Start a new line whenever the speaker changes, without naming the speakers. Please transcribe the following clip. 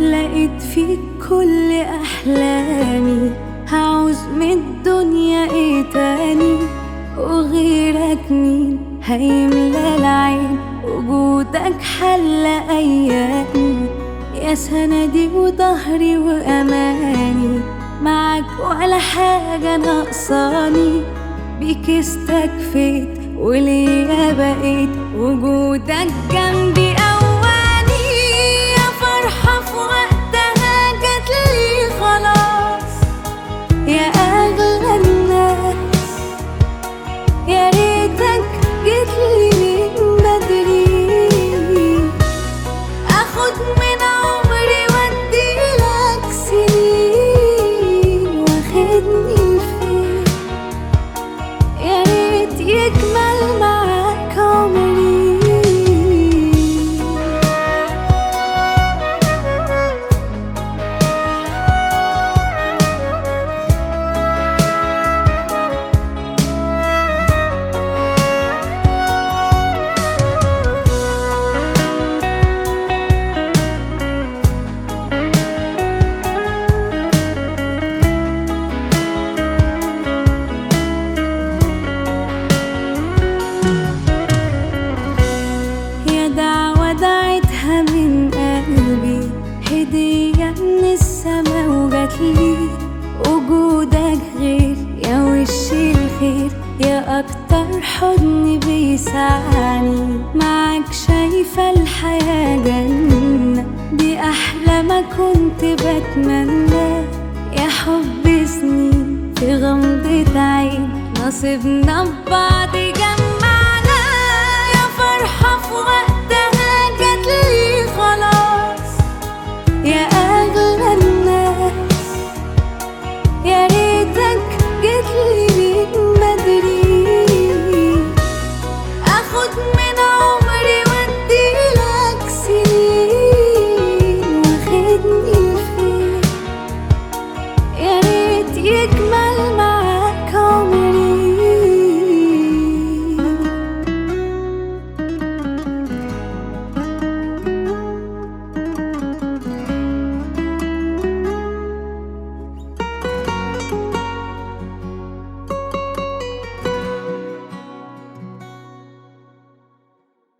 لقيت فيك كل أحلامي هعوز من الدنيا ايه تاني وغيرك مين هيملى العين وجودك حل أيامي يا سندي وظهري وأماني معاك ولا حاجة ناقصاني بيك استكفيت وليا بقيت وجودك جنبي أواني يا فرحة في وقتها جاتلي خلاص يا أغلى الناس يا ريتك جيتلي من بدري اخد من عمري واديلك سنين واخدني فين يا ريت يكمل معاك عمري يا دعوة دعيتها من قلبي هدية من السما وجاتلي وجودك غير يا وش الخير يا أكتر حضن بيسعني معاك شايفة الحياة جنة دي أحلى ما كنت بتمنى يا حب سنين في غمضة عين نصيبنا ببعض جمعنا يا فرحة في وقت